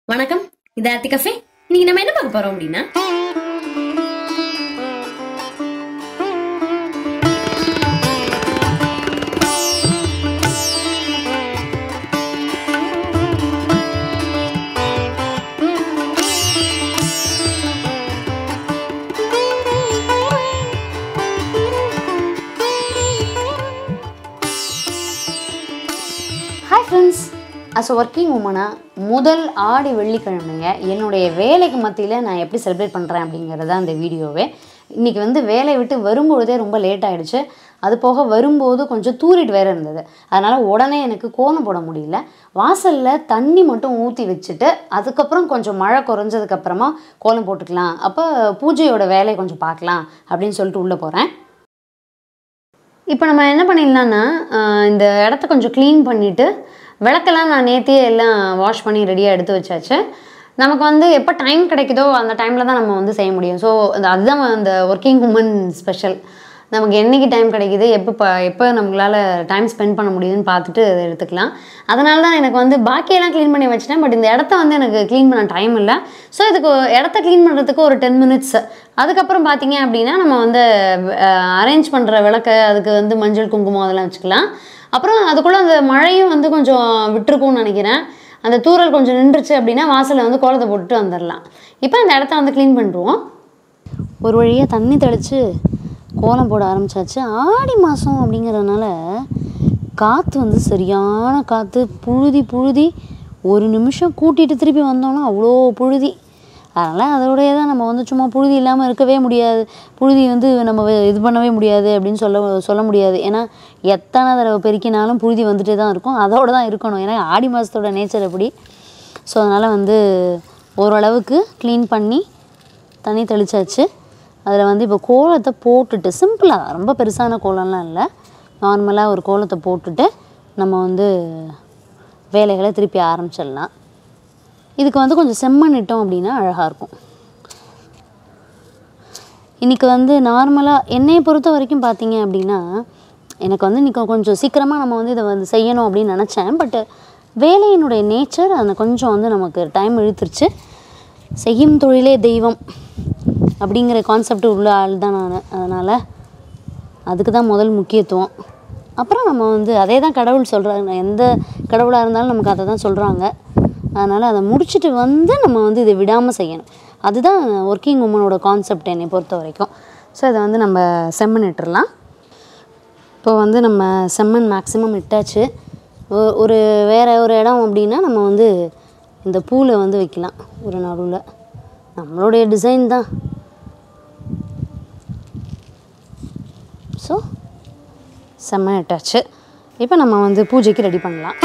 வணக்கம் இது ஆர்த்தி கஃபே இன்னைக்கு நம்ம என்ன பார்க்க போறோம் அப்படின்னா hi friends as a working உமனாக முதல் ஆடி வெள்ளிக்கிழமைங்க என்னுடைய வேலைக்கு மத்தியில் நான் எப்படி செலிப்ரேட் பண்ணுறேன் அப்படிங்கிறது தான் இந்த வீடியோவே இன்றைக்கி வந்து வேலையை விட்டு வரும்பொழுதே ரொம்ப லேட் ஆகிடுச்சு அது போக வரும்போது கொஞ்சம் தூரிட்டு வேறு இருந்தது அதனால் உடனே எனக்கு கோலம் போட முடியல வாசலில் தண்ணி மட்டும் ஊற்றி வச்சுட்டு அதுக்கப்புறம் கொஞ்சம் மழை குறைஞ்சதுக்கப்புறமா கோலம் போட்டுக்கலாம் அப்போ பூஜையோட வேலையை கொஞ்சம் பார்க்கலாம் அப்படின்னு சொல்லிட்டு உள்ளே போகிறேன் இப்போ நம்ம என்ன பண்ணிடலாம்னா ஆஹ் இந்த இடத்த கொஞ்சம் க்ளீன் பண்ணிவிட்டு விளக்கெல்லாம் நான் நேற்றே எல்லாம் வாஷ் பண்ணி ரெடியாக எடுத்து வச்சாச்சு நமக்கு வந்து எப்போ டைம் கிடைக்குதோ அந்த டைமில் தான் நம்ம வந்து செய்ய முடியும் ஸோ அதுதான் அந்த ஒர்க்கிங் உமன் ஸ்பெஷல் நமக்கு என்றைக்கு டைம் கிடைக்குது எப்போ ப எப்போ நம்மளால் டைம் ஸ்பெண்ட் பண்ண முடியுதுன்னு பார்த்துட்டு அதை எடுத்துக்கலாம் அதனால தான் எனக்கு வந்து பாக்கியெல்லாம் க்ளீன் பண்ணி வச்சிட்டேன் பட் இந்த இடத்த வந்து எனக்கு க்ளீன் பண்ண டைம் இல்லை ஸோ இதுக்கு இடத்த க்ளீன் பண்ணுறதுக்கு ஒரு டென் மினிட்ஸ் அதுக்கப்புறம் பார்த்தீங்க அப்படின்னா நம்ம வந்து அரேஞ்ச் பண்ணுற விளக்க அதுக்கு வந்து மஞ்சள் குங்குமம் அதெல்லாம் வச்சுக்கலாம் அப்புறம் அதுக்குள்ளே அந்த மழையும் வந்து கொஞ்சம் விட்டுருக்கும்னு நினைக்கிறேன் அந்த தூறல் கொஞ்சம் நின்றுச்சு அப்படின்னா வாசலில் வந்து கோலத்தை போட்டுட்டு வந்துடலாம் இப்போ அந்த இடத்த வந்து க்ளீன் பண்ணுறோம் ஒரு வழியாக தண்ணி தெளித்து கோலம் போட ஆரம்பிச்சாச்சு ஆடி மாதம் அப்படிங்கிறதுனால காற்று வந்து சரியான காற்று புழுதி புழுதி ஒரு நிமிஷம் கூட்டிகிட்டு திருப்பி வந்தோன்னா அவ்வளோ புழுதி அதனால் அதோடய தான் நம்ம வந்து சும்மா புழுதி இல்லாமல் இருக்கவே முடியாது புழுதி வந்து நம்ம வே- இது பண்ணவே முடியாது அப்படின்னு சொல்ல சொல்ல முடியாது ஏன்னா எத்தனை தடவை பெருக்கினாலும் புழுதி வந்துட்டே தான் இருக்கும் அதோட தான் இருக்கணும் ஏன்னா ஆடி மாதத்தோட நேச்சர் எப்படி ஸோ அதனால் வந்து ஓரளவுக்கு க்ளீன் பண்ணி தண்ணி தெளிச்சாச்சு அதில் வந்து இப்போ கோலத்தை போட்டுட்டு சிம்பிளாக ரொம்ப பெருசான கோலம்லாம் இல்லை நார்மலாக ஒரு கோலத்தை போட்டுட்டு நம்ம வந்து வேலைகளை திருப்பி ஆரம்பிச்சிடலாம் இதுக்கு வந்து கொஞ்சம் செம்மண் இட்டோம் அப்படின்னா அழகாக இருக்கும் இன்றைக்கி வந்து நார்மலாக என்னையை பொறுத்த வரைக்கும் பார்த்தீங்க அப்படின்னா எனக்கு வந்து இன்றைக்கி கொஞ்சம் சீக்கிரமாக நம்ம வந்து இதை வந்து செய்யணும் அப்படின்னு நினச்சேன் பட் வேலையினுடைய நேச்சர் அந்த கொஞ்சம் வந்து நமக்கு டைம் இழுத்துருச்சு செய்யும் தொழிலே தெய்வம் அப்படிங்கிற கான்செப்ட் உள்ள ஆள் தான் நான் அதனால் அதுக்கு தான் முதல் முக்கியத்துவம் அப்புறம் நம்ம வந்து அதே தான் கடவுள் சொல்கிறாங்க எந்த கடவுளாக இருந்தாலும் நமக்கு அதை தான் சொல்கிறாங்க அதனால் அதை முடிச்சுட்டு வந்து நம்ம வந்து இதை விடாமல் செய்யணும் அதுதான் ஒர்க்கிங் உமனோட கான்செப்ட் என்னை பொறுத்த வரைக்கும் ஸோ இதை வந்து நம்ம செம்மண் இட்டுறலாம் இப்போ வந்து நம்ம செம்மண் மேக்ஸிமம் இட்டாச்சு ஒ- ஒரு வேறு ஒரு இடம் அப்படின்னா நம்ம வந்து இந்த பூவில் வந்து வைக்கலாம் ஒரு நடுவில் நம்மளுடைய டிசைன் தான் ஸோ செம்ம இட்டாச்சு இப்போ நம்ம வந்து பூஜைக்கு ரெடி பண்ணலாம்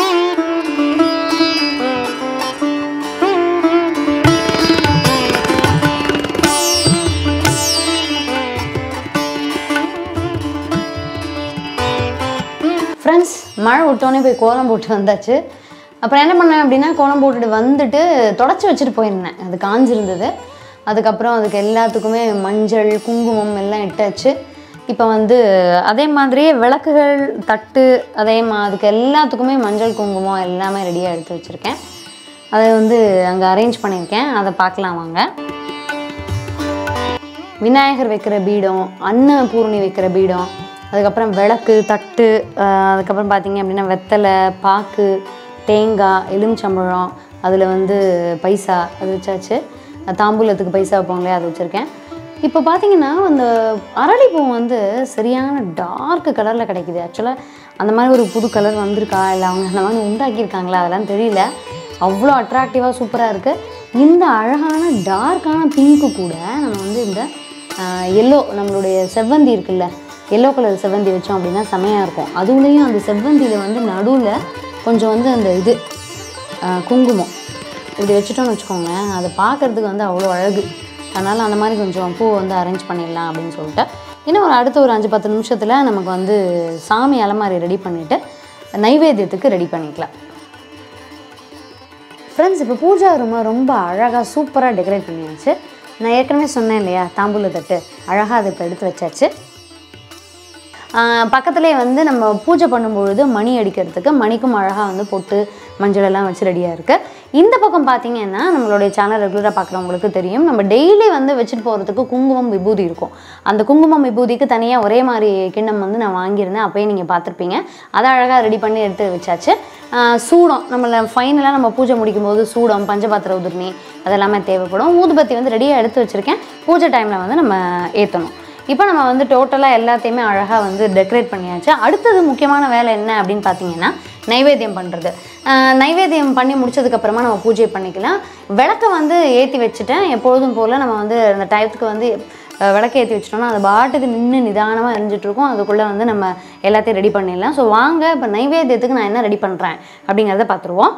ஃப்ரெண்ட்ஸ் மழை விட்டோன்னே போய் கோலம் போட்டு வந்தாச்சு அப்புறம் என்ன பண்ணேன் அப்படின்னா கோலம் போட்டுட்டு வந்துட்டு தொடச்சி வச்சுட்டு போயிருந்தேன் அது காஞ்சிருந்தது அதுக்கப்புறம் அதுக்கு எல்லாத்துக்குமே மஞ்சள் குங்குமம் எல்லாம் இட்டாச்சு இப்போ வந்து அதே மாதிரியே விளக்குகள் தட்டு அதே மா அதுக்கு எல்லாத்துக்குமே மஞ்சள் குங்குமம் எல்லாமே ரெடியாக எடுத்து வச்சுருக்கேன் அதை வந்து அங்கே அரேஞ்ச் பண்ணியிருக்கேன் அதை பார்க்கலாம் வாங்க விநாயகர் வைக்கிற பீடம் அன்னபூரணி வைக்கிற பீடம் அதுக்கப்புறம் விளக்கு தட்டு ஆஹ் அதுக்கப்புறம் பார்த்தீங்க அப்படின்னா வெத்தலை பாக்கு தேங்காய் எலுமிச்சம்பழம் அதில் வந்து பைசா அது வச்சாச்சு தாம்பூலத்துக்கு பைசா வைப்பாங்க இல்லையா அது வச்சுருக்கேன் இப்போ பார்த்தீங்கன்னா அந்த அரளிப்பூ வந்து சரியான டார்க் கலரில் கிடைக்குது ஆக்சுவலாக அந்த மாதிரி ஒரு புது கலர் வந்திருக்கா இல்லை அவங்க அந்த மாதிரி உண்டாக்கியிருக்காங்களா அதெல்லாம் தெரியல அவ்வளோ அட்ராக்டிவாக சூப்பராக இருக்குது இந்த அழகான டார்க்கான பிங்க்கு கூட நம்ம வந்து இந்த எல்லோ நம்மளுடைய செவ்வந்தி இருக்குல்ல எல்லோ கலர் செவ்வந்தி வச்சோம் அப்படின்னா செமையாக இருக்கும் அதுலேயும் அந்த செவ்வந்தியில் வந்து நடுவில் கொஞ்சம் வந்து அந்த இது ஆஹ் குங்குமம் இப்படி வச்சுட்டோம்னு வச்சுக்கோங்களேன் அதை பார்க்கறதுக்கு வந்து அவ்வளோ அழகு அதனால் அந்த மாதிரி கொஞ்சம் பூ வந்து அரேஞ்ச் பண்ணிடலாம் அப்படின்னு சொல்லிட்டு இன்னும் ஒரு அடுத்த ஒரு அஞ்சு பத்து நிமிஷத்தில் நமக்கு வந்து சாமி அலமாரி ரெடி பண்ணிவிட்டு நைவேத்தியத்துக்கு ரெடி பண்ணிக்கலாம் ஃப்ரெண்ட்ஸ் இப்போ பூஜா ரூமை ரொம்ப அழகாக சூப்பராக டெக்கரேட் பண்ணியாச்சு நான் ஏற்கனவே சொன்னேன் இல்லையா தாம்பூல தட்டு அழகாக அதை இப்போ எடுத்து வச்சாச்சு பக்கத்துலேயே வந்து நம்ம பூஜை பண்ணும்பொழுது மணி அடிக்கிறதுக்கு மணிக்கும் அழகாக வந்து பொட்டு மஞ்சள் எல்லாம் வச்சு ரெடியாக இருக்குது இந்த பக்கம் பார்த்தீங்கன்னா நம்மளுடைய சேனல் ரெகுலராக பார்க்குறவங்களுக்கு தெரியும் நம்ம டெய்லி வந்து வச்சுட்டு போகிறதுக்கு குங்குமம் விபூதி இருக்கும் அந்த குங்குமம் விபூதிக்கு தனியாக ஒரே மாதிரி கிண்ணம் வந்து நான் வாங்கியிருந்தேன் அப்போயே நீங்கள் பார்த்துருப்பீங்க அதை அழகாக ரெடி பண்ணி எடுத்து வச்சாச்சு ஆஹ் சூடம் நம்மள ஃபைனலாக நம்ம பூஜை முடிக்கும் போது சூடம் பஞ்சபாத்திர உதிர்ணி அதெல்லாமே தேவைப்படும் ஊதுபத்தி வந்து ரெடியாக எடுத்து வச்சுருக்கேன் பூஜை டைமில் வந்து நம்ம ஏற்றணும் இப்போ நம்ம வந்து டோட்டலாக எல்லாத்தையுமே அழகாக வந்து டெக்கரேட் பண்ணியாச்சு அடுத்தது முக்கியமான வேலை என்ன அப்படின்னு பார்த்தீங்கன்னா நைவேத்தியம் பண்ணுறது நைவேத்தியம் பண்ணி முடிச்சதுக்கப்புறமா நம்ம பூஜை பண்ணிக்கலாம் விளக்கை வந்து ஏற்றி வச்சுட்டேன் எப்பொழுதும் போல் நம்ம வந்து அந்த டயத்துக்கு வந்து அஹ், விளக்கு ஏற்றி வச்சிட்டோம்னா அது பாட்டுக்கு நின்று நிதானமாக எரிஞ்சிட்டு இருக்கும் அதுக்குள்ளே வந்து நம்ம எல்லாத்தையும் ரெடி பண்ணிடலாம் ஸோ வாங்க இப்போ நைவேத்தியத்துக்கு நான் என்ன ரெடி பண்ணுறேன் அப்படிங்கிறத பார்த்துருவோம்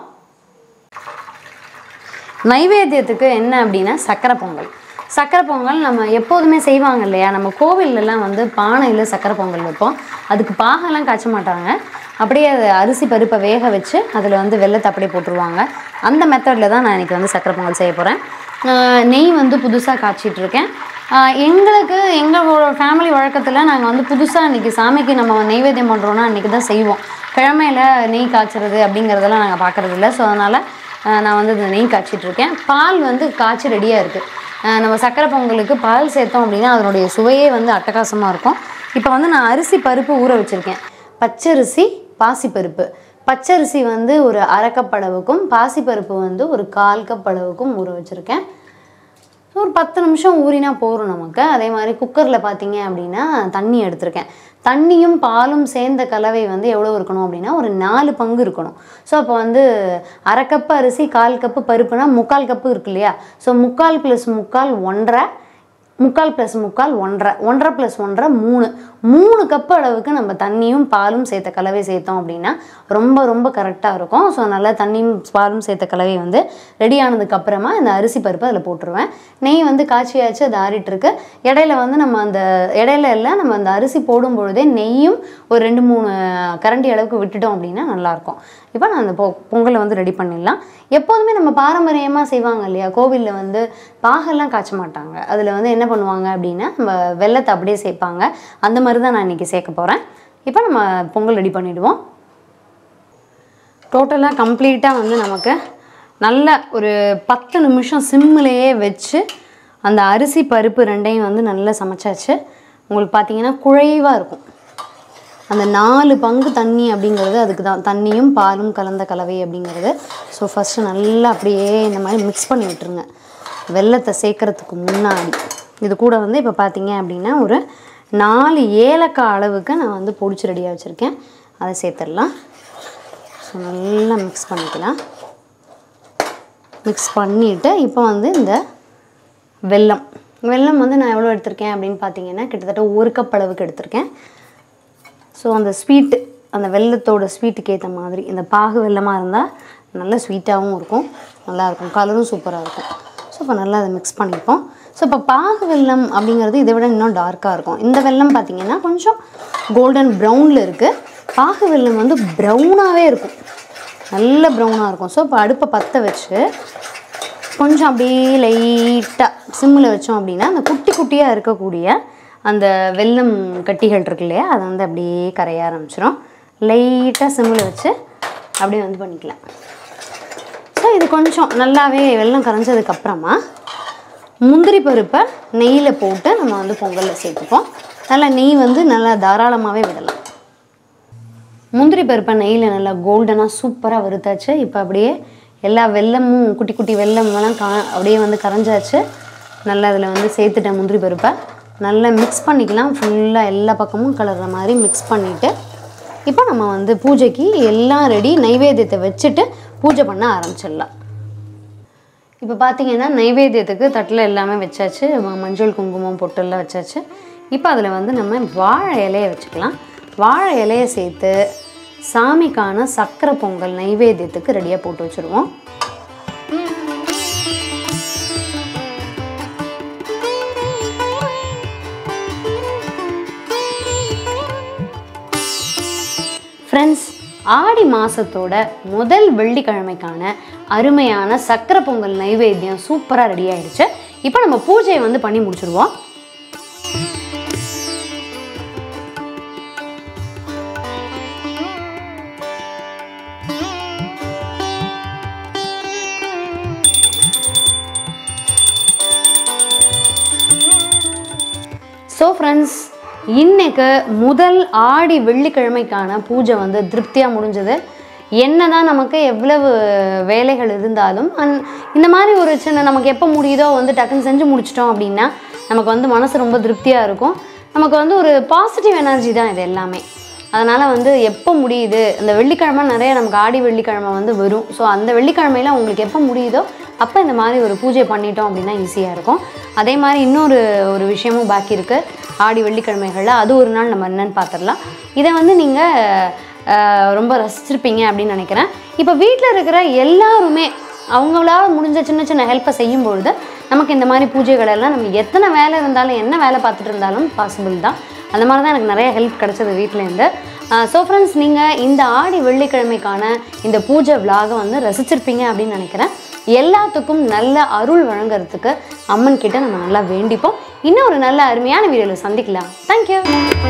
நைவேத்தியத்துக்கு என்ன அப்படின்னா சக்கரை பொங்கல் சக்கரை பொங்கல் நம்ம எப்போதுமே செய்வாங்க இல்லையா நம்ம கோவில்லலாம் வந்து பானையில் சக்கரை பொங்கல் வைப்போம் அதுக்கு பாகெல்லாம் காய்ச்ச மாட்டாங்க அப்படியே அது அரிசி பருப்பை வேக வச்சு அதில் வந்து வெள்ளத்தை அப்படியே போட்டுருவாங்க அந்த மெத்தடில் தான் நான் இன்றைக்கி வந்து சக்கரை பொங்கல் செய்ய போகிறேன் நெய் வந்து புதுசாக காய்ச்சிட்டு இருக்கேன் ஆஹ் எங்களுக்கு எங்களோட ஃபேமிலி வழக்கத்தில் நாங்கள் வந்து புதுசாக இன்றைக்கி சாமிக்கு நம்ம நெய்வேத்தியம் பண்ணுறோன்னா அன்றைக்கி தான் செய்வோம் கிழமையில் நெய் காய்ச்சறது அப்படிங்கிறதெல்லாம் நாங்கள் பார்க்குறது இல்லை ஸோ அதனால் நான் வந்து இந்த நெய் காய்ச்சிட்டு இருக்கேன் பால் வந்து காய்ச்சி ரெடியாக இருக்குது நம்ம சக்கரை பொங்கலுக்கு பால் சேர்த்தோம் அப்படின்னா அதனுடைய சுவையே வந்து அட்டகாசமாக இருக்கும் இப்போ வந்து நான் அரிசி பருப்பு ஊற வச்சுருக்கேன் பச்சரிசி பாசிப்பருப்பு பச்சரிசி வந்து ஒரு அரை கப் அளவுக்கும் பாசிப்பருப்பு வந்து ஒரு கால் கப் அளவுக்கும் ஊற வச்சுருக்கேன் ஒரு பத்து நிமிஷம் ஊறினா போதும் நமக்கு அதே மாதிரி குக்கரில் பார்த்தீங்க அப்படின்னா தண்ணி எடுத்திருக்கேன் தண்ணியும் பாலும் சேர்ந்த கலவை வந்து எவ்வளோ இருக்கணும் அப்படின்னா ஒரு நாலு பங்கு இருக்கணும் ஸோ அப்போ வந்து அரை கப்பு அரிசி கால் கப்பு பருப்புனா முக்கால் கப்பு இருக்கு இல்லையா ஸோ முக்கால் ப்ளஸ் முக்கால் ஒன்றரை முக்கால் ப்ளஸ் முக்கால் ஒன்றரை ஒன்றரை ப்ளஸ் ஒன்றரை மூணு மூணு கப்பு அளவுக்கு நம்ம தண்ணியும் பாலும் சேர்த்த கலவை சேர்த்தோம் அப்படின்னா ரொம்ப ரொம்ப கரெக்டாக இருக்கும் ஸோ நல்லா தண்ணியும் பாலும் சேர்த்த கலவை வந்து ரெடி ஆனதுக்கு அப்புறமா இந்த அரிசி பருப்பு அதில் போட்டுருவேன் நெய் வந்து காய்ச்சியாச்சு அது ஆறிட்டுருக்கு இடையில வந்து நம்ம அந்த இடையில எல்லாம் நம்ம அந்த அரிசி போடும் பொழுதே நெய்யும் ஒரு ரெண்டு மூணு கரண்டி அளவுக்கு விட்டுட்டோம் அப்படின்னா நல்லாயிருக்கும் இப்போ நான் அந்த பொ பொங்கலை வந்து ரெடி பண்ணிடலாம் எப்போதுமே நம்ம பாரம்பரியமாக செய்வாங்க இல்லையா கோவிலில் வந்து பாகெல்லாம் காய்ச்ச மாட்டாங்க அதில் வந்து என்ன பண்ணுவாங்க அப்படின்னா நம்ம வெள்ளத்தை அப்படியே சேர்ப்பாங்க அந்த மாதிரி தான் நான் இன்றைக்கி சேர்க்க போகிறேன் இப்போ நம்ம பொங்கல் ரெடி பண்ணிவிடுவோம் டோட்டலாக கம்ப்ளீட்டாக வந்து நமக்கு நல்ல ஒரு பத்து நிமிஷம் சிம்மிலேயே வச்சு அந்த அரிசி பருப்பு ரெண்டையும் வந்து நல்லா சமைச்சாச்சு உங்களுக்கு பார்த்தீங்கன்னா குழைவாக இருக்கும் அந்த நாலு பங்கு தண்ணி அப்படிங்கிறது அதுக்கு தான் தண்ணியும் பாலும் கலந்த கலவை அப்படிங்கிறது ஸோ ஃபஸ்ட்டு நல்லா அப்படியே இந்த மாதிரி மிக்ஸ் பண்ணி விட்டுருங்க வெள்ளத்தை சேர்க்கறதுக்கு முன்னாடி இது கூட வந்து இப்போ பார்த்தீங்க அப்படின்னா ஒரு நாலு ஏலக்காய் அளவுக்கு நான் வந்து பொடிச்சு ரெடியாக வச்சுருக்கேன் அதை சேர்த்துடலாம் ஸோ நல்லா மிக்ஸ் பண்ணிக்கலாம் மிக்ஸ் பண்ணிவிட்டு இப்போ வந்து இந்த வெல்லம் வெல்லம் வந்து நான் எவ்வளோ எடுத்திருக்கேன் அப்படின்னு பார்த்தீங்கன்னா கிட்டத்தட்ட ஒரு கப் அளவுக்கு எடுத்திருக்கேன் ஸோ அந்த ஸ்வீட்டு அந்த வெள்ளத்தோட ஸ்வீட்டுக்கு ஏற்ற மாதிரி இந்த பாகு வெல்லமாக இருந்தால் நல்ல ஸ்வீட்டாகவும் இருக்கும் நல்லாயிருக்கும் கலரும் சூப்பராக இருக்கும் ஸோ இப்போ நல்லா அதை மிக்ஸ் பண்ணிப்போம் ஸோ இப்போ பாகு வெல்லம் அப்படிங்கிறது இதை விட இன்னும் டார்க்காக இருக்கும் இந்த வெல்லம் பார்த்தீங்கன்னா கொஞ்சம் கோல்டன் ப்ரௌனில் இருக்குது பாகு வெல்லம் வந்து ப்ரௌனாகவே இருக்கும் நல்ல ப்ரௌனாக இருக்கும் ஸோ இப்போ அடுப்பை பற்ற வச்சு கொஞ்சம் அப்படியே லைட்டாக சிம்மில் வச்சோம் அப்படின்னா அந்த குட்டி குட்டியாக இருக்கக்கூடிய அந்த வெல்லம் கட்டிகள் இருக்கு இல்லையா அதை வந்து அப்படியே கரைய ஆரம்பிச்சிடும் லைட்டாக சிம்மில் வச்சு அப்படியே வந்து பண்ணிக்கலாம் ஸோ இது கொஞ்சம் நல்லாவே வெல்லம் கரைஞ்சதுக்கப்புறமா முந்திரி பருப்பை நெய்யில் போட்டு நம்ம வந்து பொங்கலில் சேர்த்துப்போம் நல்லா நெய் வந்து நல்லா தாராளமாகவே விடலாம் முந்திரி பருப்பை நெய்யில் நல்லா கோல்டனாக சூப்பராக வறுத்தாச்சு இப்போ அப்படியே எல்லா வெல்லமும் குட்டி குட்டி வெல்லமெல்லாம் கா அப்படியே வந்து கரைஞ்சாச்சு நல்லா அதில் வந்து சேர்த்துட்டேன் முந்திரி பருப்பை நல்லா மிக்ஸ் பண்ணிக்கலாம் ஃபுல்லாக எல்லா பக்கமும் கலர்ற மாதிரி மிக்ஸ் பண்ணிவிட்டு இப்போ நம்ம வந்து பூஜைக்கு எல்லாம் ரெடி நைவேத்தியத்தை வச்சுட்டு பூஜை பண்ண ஆரம்பிச்சிடலாம் இப்போ பார்த்தீங்கன்னா நைவேத்தியத்துக்கு தட்டில் எல்லாமே வச்சாச்சு ம- மஞ்சள் குங்குமம் பொட்டெல்லாம் வச்சாச்சு இப்போ அதில் வந்து நம்ம வாழை இலையை வச்சுக்கலாம் வாழை இலையை சேர்த்து சாமிக்கான சக்கரை பொங்கல் நைவேத்தியத்துக்கு ரெடியாக போட்டு வச்சுருவோம் ஃப்ரெண்ட்ஸ் ஆடி மாதத்தோட முதல் வெள்ளிக்கிழமைக்கான அருமையான சக்கரை பொங்கல் நைவேத்தியம் சூப்பராக ரெடி ஆயிடுச்சு இப்போ நம்ம பூஜையை வந்து பண்ணி முடிச்சிருவோம் ஸோ ஃப்ரெண்ட்ஸ் இன்னைக்கு முதல் ஆடி வெள்ளிக்கிழமைக்கான பூஜை வந்து திருப்தியாக முடிஞ்சது என்னதான் நமக்கு எவ்வளவு வேலைகள் இருந்தாலும் அந் இந்த மாதிரி ஒரு சின்ன நமக்கு எப்போ முடியுதோ வந்து டக்குன்னு செஞ்சு முடிச்சிட்டோம் அப்படின்னா நமக்கு வந்து மனசு ரொம்ப திருப்தியாக இருக்கும் நமக்கு வந்து ஒரு பாசிட்டிவ் எனர்ஜி தான் இது எல்லாமே அதனால் வந்து எப்போ முடியுது அந்த வெள்ளிக்கிழமை நிறைய நமக்கு ஆடி வெள்ளிக்கிழமை வந்து வரும் ஸோ அந்த வெள்ளிக்கிழமையில உங்களுக்கு எப்போ முடியுதோ அப்போ இந்த மாதிரி ஒரு பூஜை பண்ணிட்டோம் அப்படின்னா ஈஸியாக இருக்கும் அதே மாதிரி இன்னொரு ஒரு விஷயமும் பாக்கி இருக்குது ஆடி வெள்ளிக்கிழமைகளில் அது ஒரு நாள் நம்ம என்னன்னு பார்த்துடலாம் இதை வந்து நீங்கள் ரொம்ப ரசிச்சிருப்பீங்க அப்படின்னு நினைக்கிறேன் இப்போ வீட்டில் இருக்கிற எல்லாருமே அவங்களால முடிஞ்ச சின்ன சின்ன ஹெல்ப்பை செய்யும் பொழுது நமக்கு இந்த மாதிரி பூஜைகள் எல்லாம் நம்ம எத்தனை வேலை இருந்தாலும் என்ன வேலை பார்த்துட்டு இருந்தாலும் பாசிபிள் தான் அந்த மாதிரி தான் எனக்கு நிறைய ஹெல்ப் கிடச்சது வீட்டிலேருந்து ஸோ ஃப்ரெண்ட்ஸ் நீங்கள் இந்த ஆடி வெள்ளிக்கிழமைக்கான இந்த பூஜை விலாகை வந்து ரசிச்சிருப்பீங்க அப்படின்னு நினைக்கிறேன் எல்லாத்துக்கும் நல்ல அருள் வழங்குறதுக்கு அம்மன் கிட்ட நம்ம நல்லா வேண்டிப்போம் இன்னும் ஒரு நல்ல அருமையான வீடியோவில் சந்திக்கலாம் தேங்க்யூ